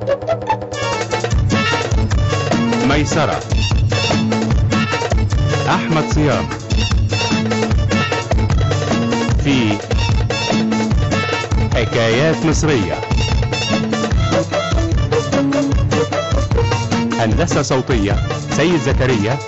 ميسرة أحمد صيام في حكايات مصرية هندسة صوتية سيد زكريا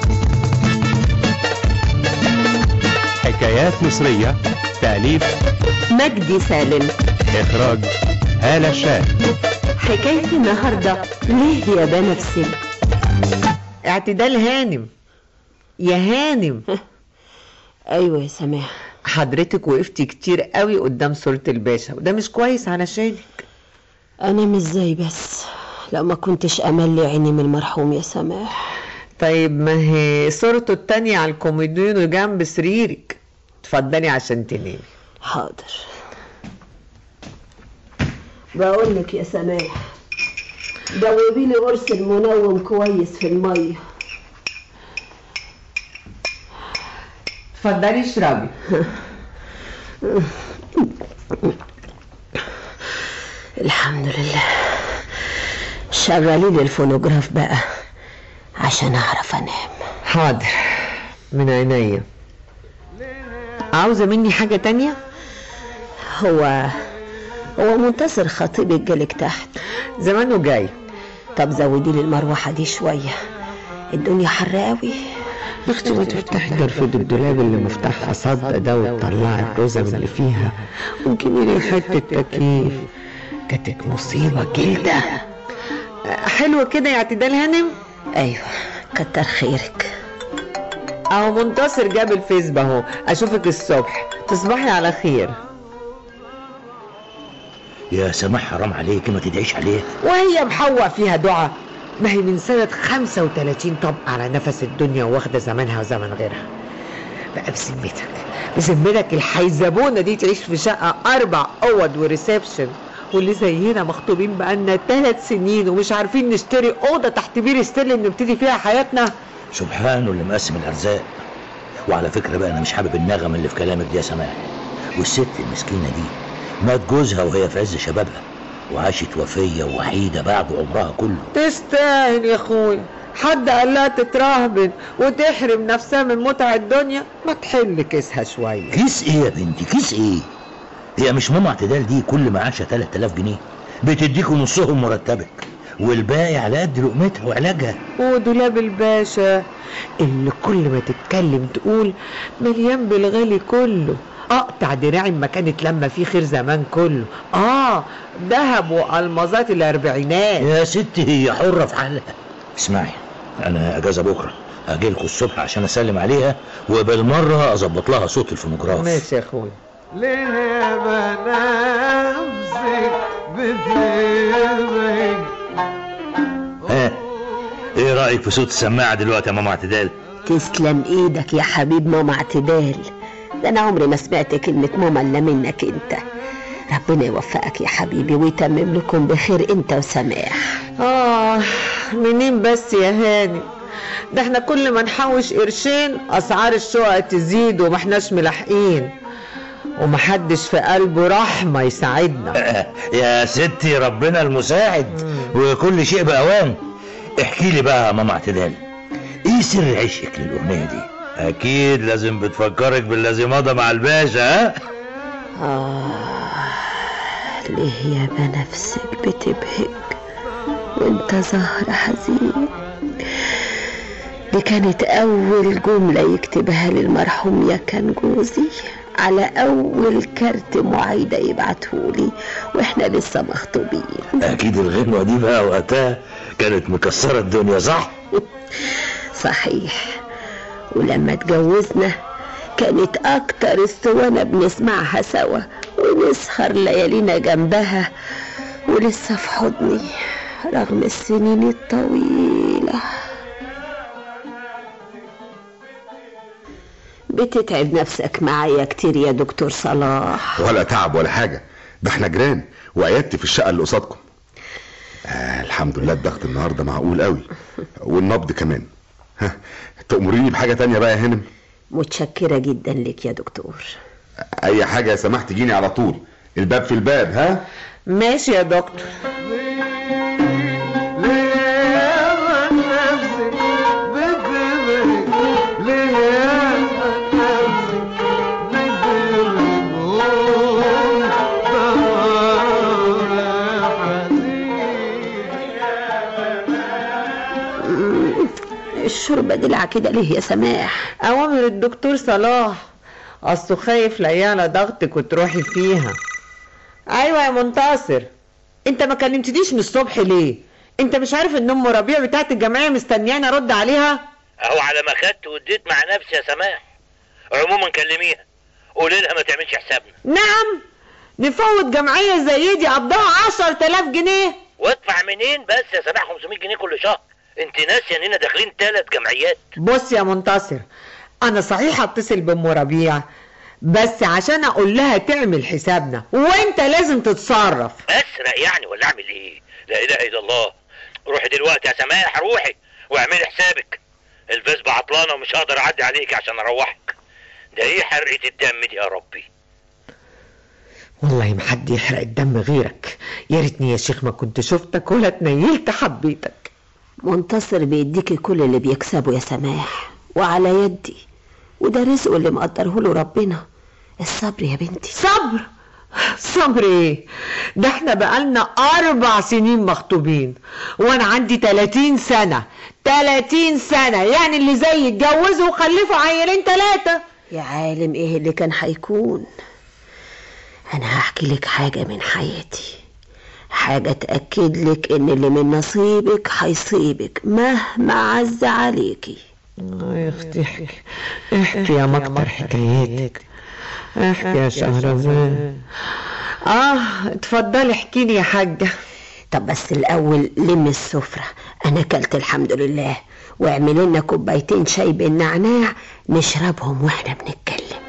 حكايات مصرية تأليف مجدي سالم إخراج هالة شاه حكاية النهاردة ليه يا بنفسي اعتدال هانم يا هانم ايوه يا سماح حضرتك وقفتي كتير قوي قدام صورة الباشا وده مش كويس علشانك انا مش زي بس لو ما كنتش امل عيني من المرحوم يا سماح طيب ما هي صورته التانية على الكوميديون جنب سريرك اتفضلي عشان تنامي حاضر بقول لك يا سماح دوبي لي قرص المنوم كويس في الميه اتفضلي اشربي الحمد لله شغلي لي الفونوجراف بقى عشان اعرف انام حاضر من عينيا عاوزة مني حاجة تانية هو هو منتصر خطيبك جالك تحت زمانه جاي طب زودي لي المروحه دي شويه الدنيا حر قوي يا اختي ما تفتحي درفة الدولاب اللي مفتاحها صد ده وتطلعي الرزم اللي فيها وتجيبي لي حتة تكييف كانت مصيبة جلدة حلوة كده يا اعتدال هانم ايوه كتر خيرك اهو منتصر جاب الفيسبا اهو اشوفك الصبح تصبحي على خير يا سماح حرام عليك ما تدعيش عليه وهي محوق فيها دعاء ما هي من سنة 35 طب على نفس الدنيا واخدة زمانها وزمن غيرها بقى بذمتك بذمتك الحيزبونة دي تعيش في شقة أربع أوض وريسبشن واللي زينا مخطوبين بقالنا ثلاث سنين ومش عارفين نشتري أوضة تحت بير ستيرلين نبتدي فيها حياتنا سبحانه اللي مقسم الارزاق وعلى فكره بقى انا مش حابب النغم اللي في كلامك دي يا سماح والست المسكينه دي مات جوزها وهي في عز شبابها وعاشت وفيه وحيده بعد عمرها كله تستاهل يا اخويا حد قال لها تترهبن وتحرم نفسها من متع الدنيا ما تحل كيسها شويه كيس ايه يا بنتي كيس ايه هي مش ماما اعتدال دي كل معاشها 3000 جنيه بتديكوا نصهم مرتبك والباقي على قد لقمتها وعلاجها ودولاب الباشا اللي كل ما تتكلم تقول مليان بالغالي كله اقطع دراعي ما كانت لما في خير زمان كله اه ذهب والمازات الاربعينات يا ستي هي حرة في حالها اسمعي انا اجازة بكرة هاجيلكوا الصبح عشان اسلم عليها وبالمرة اظبط لها صوت الفونوجراف ماشي يا اخويا ليه بنفسك بتبعد ها ايه رأيك في صوت السماعة دلوقتي يا ماما اعتدال تسلم ايدك يا حبيب ماما اعتدال ده انا عمري ما سمعت كلمة ماما الا منك انت ربنا يوفقك يا حبيبي ويتمم لكم بخير انت وسماح اه منين بس يا هاني ده احنا كل ما نحوش قرشين اسعار الشقق تزيد وما احناش ملاحقين ومحدش في قلبه رحمة يساعدنا يا ستي ربنا المساعد وكل شيء بأوان احكي لي بقى يا ماما اعتدال ايه سر عشقك للأغنية دي اكيد لازم بتفكرك بالذي مضى مع الباشا ها آه ليه يا بنفسك بتبهج وانت زهر حزين دي كانت أول جملة يكتبها للمرحوم يا كان جوزي على أول كارت معايدة يبعتهولي وإحنا لسه مخطوبين اكيد الغنوة دي بقى وقتها كانت مكسرة الدنيا صح صحيح ولما اتجوزنا كانت أكتر اسطوانة بنسمعها سوا ونسهر ليالينا جنبها ولسه في حضني رغم السنين الطويلة بتتعب نفسك معايا كتير يا دكتور صلاح ولا تعب ولا حاجة ده احنا جيران وعيادتي في الشقة اللي قصادكم آه الحمد لله الضغط النهارده معقول قوي والنبض كمان ها تأمريني بحاجة تانية بقى يا هانم متشكرة جدا لك يا دكتور أي حاجة يا سماح تجيني على طول الباب في الباب ها ماشي يا دكتور الشوربة دلع كده ليه يا سماح اوامر الدكتور صلاح اصله خايف ليالة ضغطك وتروحي فيها ايوه يا منتصر انت ما كلمتنيش من الصبح ليه انت مش عارف ان ام ربيع بتاعت الجمعيه مستنياني ارد عليها اهو على ما خدت واديت مع نفسي يا سماح عموما كلميها قولي لها ما تعملش حسابنا نعم نفوت جمعيه زي دي قبضها 10000 جنيه وادفع منين بس يا سماح 500 جنيه كل شهر انت ناسيه اننا داخلين ثلاث جمعيات بص يا منتصر انا صحيح اتصل بام ربيع بس عشان اقول لها تعمل حسابنا وانت لازم تتصرف اسرق يعني ولا اعمل ايه لا اله الا الله روحي دلوقتي يا سماح روحي واعملي حسابك الفيسبا عطلانه ومش هقدر اعدي عليك عشان اروحك ده ايه حرقه الدم دي يا ربي والله ما حد يحرق الدم غيرك يا ريتني يا شيخ ما كنت شفتك ولا اتنيلت حبيتك منتصر بيديكي كل اللي بيكسبه يا سماح وعلى يدي وده رزقه اللي مقدره له ربنا الصبر يا بنتي صبر صبر ايه ده احنا بقالنا اربع سنين مخطوبين وانا عندي 30 سنة 30 سنة يعني اللي زي اتجوزوا وخلفوا عيلين ثلاثة يا عالم ايه اللي كان هيكون انا هحكي لك حاجة من حياتي حاجة تأكد لك ان اللي من نصيبك هيصيبك مهما عز عليكي يا اختي احكي احكي يا مكتر حكاياتك احكي يا شهرزاد اه اتفضلي احكي لي يا حاجة طب بس الاول لم السفرة انا اكلت الحمد لله واعملي لنا كوبايتين شاي بالنعناع نشربهم واحنا بنتكلم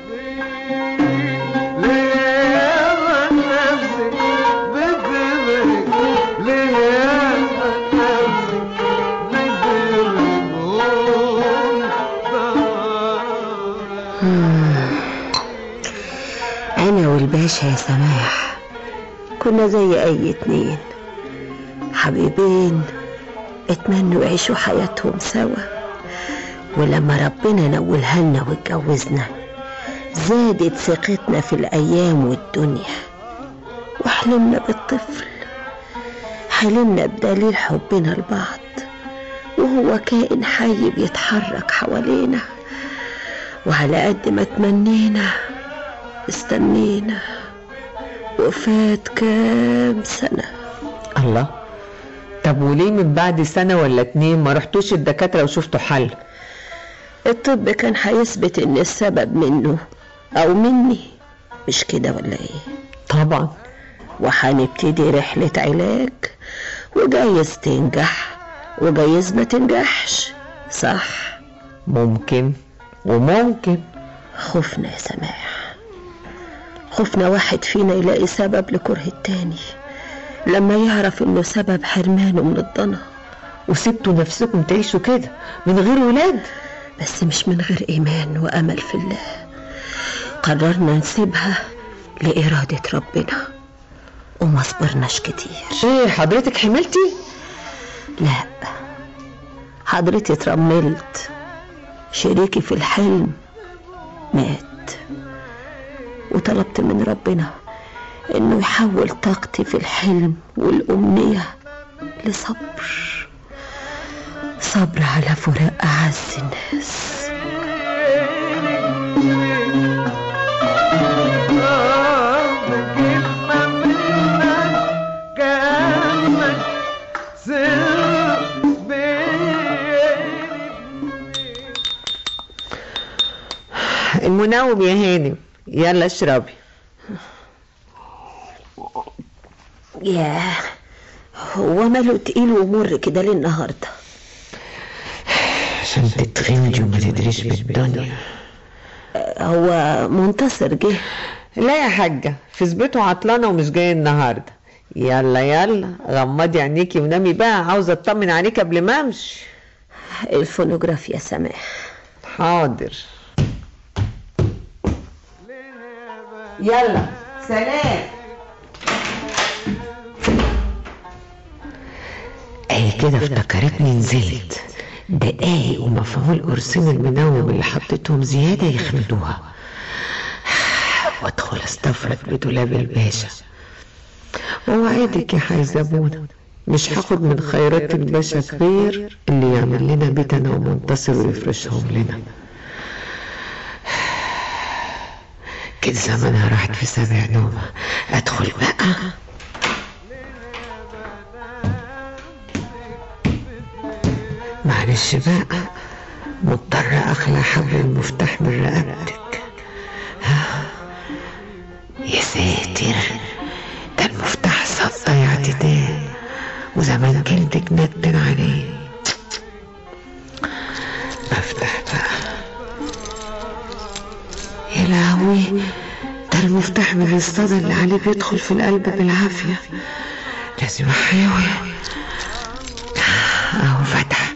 انا والباشا يا سماح كنا زي اي اتنين حبيبين اتمنوا يعيشوا حياتهم سوا ولما ربنا نولها لنا واتجوزنا زادت ثقتنا في الايام والدنيا وحلمنا بالطفل حلمنا بدليل حبنا لبعض وهو كائن حي بيتحرك حوالينا وعلى قد ما تمنينا استنينا وفات كام سنة الله طب وليه من بعد سنة ولا اتنين ما رحتوش الدكاترة وشفتوا حل الطب كان هيثبت ان السبب منه او مني مش كده ولا ايه طبعا وهنبتدي رحلة علاج وجايز تنجح وجايز ما تنجحش صح ممكن وممكن خوفنا يا سماح خوفنا واحد فينا يلاقي سبب لكره التاني لما يعرف انه سبب حرمانه من الضنا وسبتوا نفسكم تعيشوا كده من غير ولاد بس مش من غير ايمان وامل في الله قررنا نسيبها لإرادة ربنا وما صبرناش كتير ايه حضرتك حملتي لا حضرتي اترملت شريكي في الحلم مات وطلبت من ربنا انه يحول طاقتي في الحلم والامنية لصبر صبر على فراق اعز الناس المناوب يا هانم يلا اشربي ياه هو ماله تقيل ومر كده ليه النهارده عشان تتخنجي وما تدريش بالدنيا هو منتصر جه لا يا حاجة في سبيته عطلانة ومش جاي النهاردة يلا يلا غمضي عينيكي ونامي بقى عاوزة اطمن عليك قبل ما امشي الفونوجراف يا سماح حاضر يلا سلام اهي كده افتكرتني نزلت دقايق ومفعول قرصين المنوم اللي حطيتهم زيادة يخمدوها وادخل استفرد بدولاب الباشا ووعدك يا حيزبونة مش هاخد من خيرات الباشا غير اللي يعمل لنا بيت انا ومنتصر ويفرشهم لنا كده زمانها راحت في سبع نومة ادخل بقى معلش بقى مضطر اخلع حبل المفتاح من رقبتك ها؟ يا ساتر ده المفتاح صدى يا اعتدال وزمان جلدك ندن عليه افتح بقى يا لهوي ده المفتاح من الصدى اللي عليه بيدخل في القلب بالعافية لازم احاول اهو فتح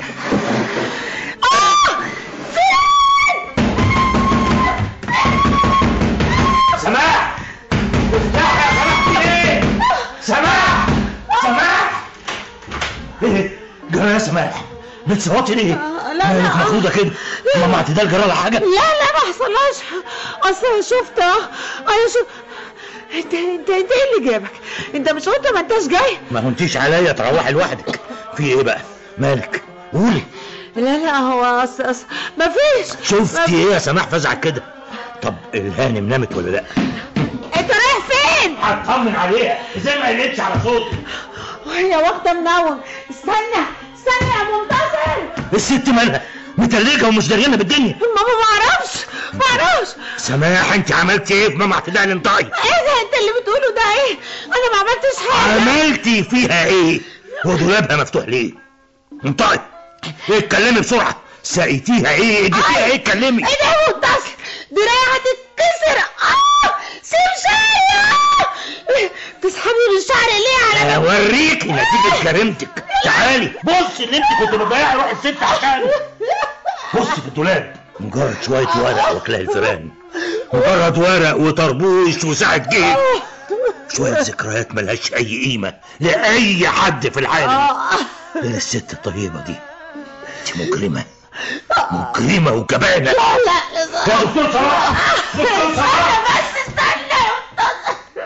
سماح افتح يا سماح في ايه سماح سماح ايه جرى يا سماح بتصوتي ليه آه، لا، مالك لا. مفروضه كده ماما اعتدال جرى لها حاجه لا لا ما حصلهاش اصل انا شفت انا شفت انت انت انت ايه اللي جابك انت مش قلت ما انتش جاي ما هنتيش عليا تروحي لوحدك في ايه بقى مالك قولي لا لا هو اصل اصل ما فيش شفتي ايه يا سماح فزعك كده طب الهانم نامت ولا لا انت رايح فين هطمن عليها ازاي ما قلتش على صوتي وهي واخده منوم استنى استنى يا منتصر الست مالها متلجه ومش دريانه بالدنيا ماما ما اعرفش ما اعرفش سماح انت عملتي ايه في ماما اعتدال انطقي ايه ده انت اللي بتقوله ده ايه انا ما عملتش حاجه عملتي فيها ايه هو دولابها مفتوح ليه انطقي ايه اتكلمي بسرعه سقيتيها ايه اديتيها ايه اتكلمي ايه ده يا منتصر دراعي هتتكسر اه سيب شعري آه! تسحبي من الشعر ليه على اوريكي نتيجه كريمتك تعالي بصي اللي انت كنت مضيعه روح الست عشان بصي في الدولاب مجرد شويه ورق واكلها الفيران مجرد ورق وطربوش وساعة جيب شوية ذكريات ملهاش أي قيمة لأي حد في العالم آه. إلا الست الطيبة دي أنت مجرمة مجرمة وجبانة لا لا يا دكتور صلاح دكتور صلاح بس استنى يا منتصر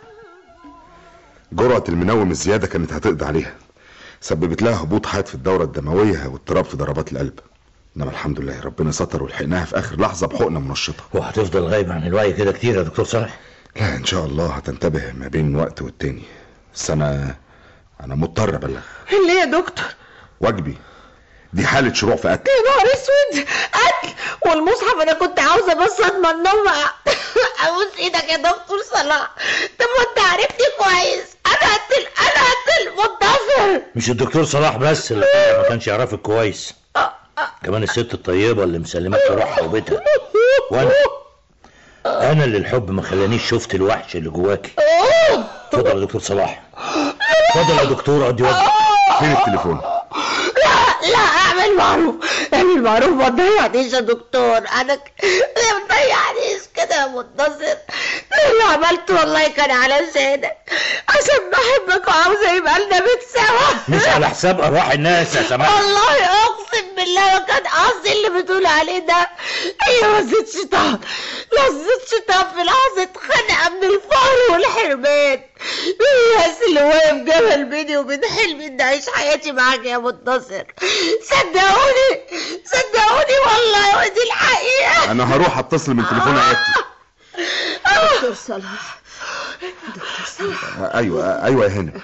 جرعة المنوم الزيادة كانت هتقضي عليها سببت لها هبوط حاد في الدورة الدموية واضطراب في ضربات القلب انما الحمد لله ربنا ستر ولحقناها في اخر لحظة بحقنة منشطة وهتفضل غايب عن الوعي كده كتير يا دكتور صلاح لا ان شاء الله هتنتبه ما بين وقت والتاني بس انا انا مضطر ابلغ ليه يا دكتور واجبي دي حالة شروع في قتل يا نهار اسود قتل والمصحف انا كنت عاوزه بس اضمن نوم ابوس ايدك يا دكتور صلاح طب ما انت عرفتي كويس انا قتل انا قتل منتصر مش الدكتور صلاح بس اللي ما كانش يعرفك كويس كمان الست الطيبة اللي مسلمك روحها وبيتها وانا انا اللي الحب ما خلانيش شفت الوحش اللي جواكي اتفضل يا دكتور صلاح اتفضل يا دكتور اقعد وجهك فين التليفون لا لا اعمل معروف اعمل معروف ما تضيعنيش يا دكتور انا ك- ما تضيعنيش كده يا منتصر اللي عملته والله كان علشانك عشان بحبك وعاوزه يبقى لنا بيت سوا مش على حساب ارواح الناس يا سماح والله اقسم بالله ما كان قصدي اللي بتقول عليه ده هي لذة شيطان لذة شيطان في لحظة خنقة من الفقر والحرمان الناس اللي واقف جبل بيني وبين حلمي اني اعيش حياتي معاك يا منتصر صدقوني صدقوني والله ودي الحقيقة انا هروح اتصل من تليفون عيادتي دكتور صلاح دكتور صلاح آه، ايوه آه، ايوه يا هانم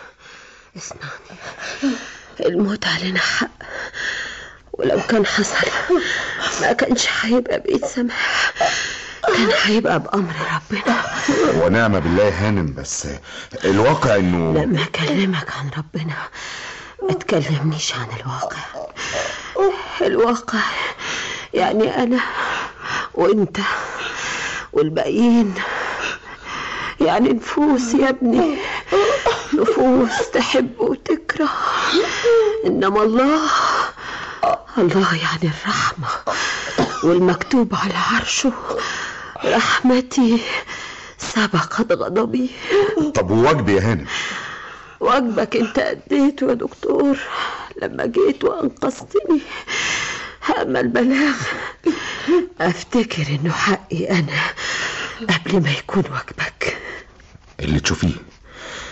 اسمعني الموت علينا حق ولو كان حصل ما كانش هيبقى بإيد سماح كان هيبقى بأمر ربنا ونعم بالله يا هانم بس الواقع انه لما أكلمك عن ربنا ما تكلمنيش عن الواقع الواقع يعني أنا وأنت والباقيين يعني نفوس يا ابني نفوس تحب وتكره إنما الله الله يعني الرحمة والمكتوب على عرشه رحمتي سبقت غضبي طب وواجبي يا هانم واجبك انت اديته يا دكتور لما جيت وانقذتني اما البلاغ افتكر انه حقي انا قبل ما يكون واجبك اللي تشوفيه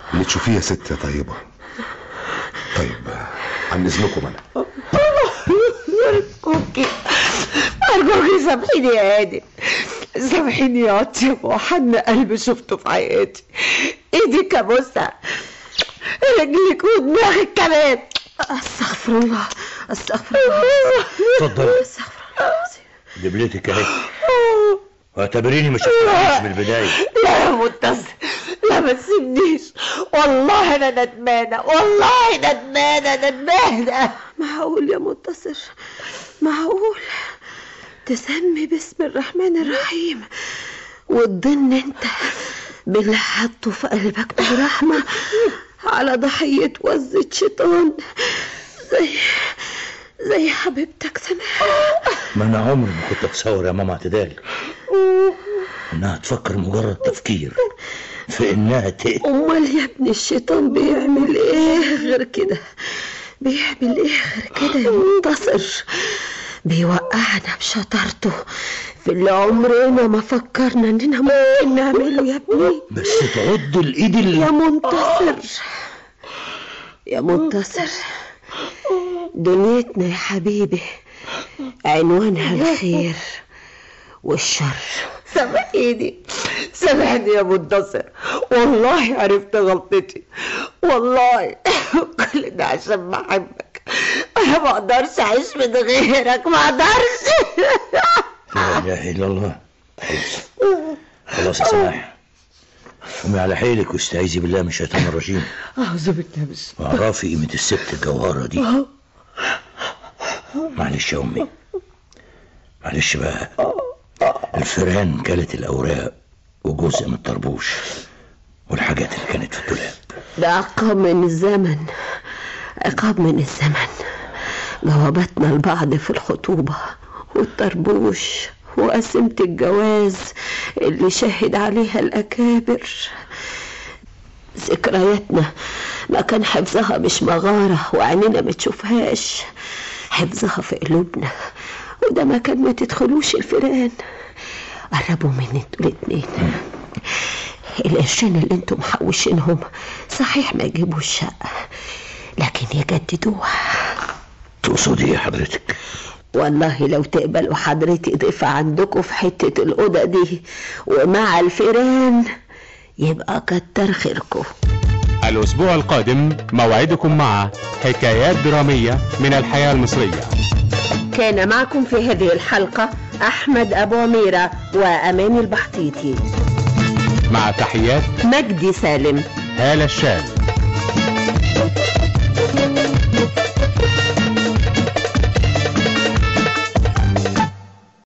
اللي تشوفيه يا ست يا طيبة طيب عن اذنكم انا أرجوكي أرجوكي سامحيني يا هادي سامحيني يا أطيب وحن قلب شفته في حياتي إيديك أبوسها رجلك ودماغك كمان استغفر الله استغفر الله اتفضل استغفر الله دبلتك اهي واعتبريني ما شفتهاش من البدايه لا يا متصل لا ما تسيبنيش والله أنا ندمانة والله ندمانة ندمانة معقول يا منتصر معقول تسمي باسم الرحمن الرحيم وتظن انت باللي حطه في قلبك برحمة على ضحية وزة شيطان زي زي حبيبتك سماح ما انا عمري ما كنت اتصور يا ماما اعتدال انها تفكر مجرد تفكير في انها تقتل امال يا ابني الشيطان بيعمل ايه غير كده بيعمل ايه غير كده يا منتصر بيوقعنا بشطارته في اللي عمرنا ما فكرنا اننا ممكن نعمله يا ابني بس تعض الايد اللي يا منتصر يا منتصر دنيتنا يا حبيبي عنوانها الخير والشر سامحيني سامحني يا منتصر والله عرفت غلطتي والله كل ده عشان بحبك انا ما اقدرش اعيش من غيرك ما اقدرش لا اله الا الله خلاص خلاص يا سماح قومي على حيلك واستعيذي بالله من الشيطان الرجيم اعوذ بالله من الشيطان واعرفي قيمة الست الجوهرة دي معلش يا أمي معلش بقى الفيران كلت الأوراق وجزء من الطربوش والحاجات اللي كانت في الدولاب ده عقاب من الزمن عقاب من الزمن جواباتنا لبعض في الخطوبة والطربوش وقسمة الجواز اللي شهد عليها الأكابر ذكرياتنا ما كان حفظها مش مغارة وعيننا ما تشوفهاش حفظها في قلوبنا وده ما كان ما تدخلوش الفيران قربوا مني انتوا الاتنين القرشين اللي انتم محوشينهم صحيح ما يجيبوا الشقة لكن يجددوها تقصدي ايه حضرتك والله لو تقبلوا حضرتي ضيفة عندكم في حتة الأوضة دي ومع الفيران يبقى كتر خيركم الأسبوع القادم موعدكم مع حكايات درامية من الحياة المصرية كان معكم في هذه الحلقة أحمد أبو عميرة وأماني البحطيطي مع تحيات مجدي سالم هالة الشاذ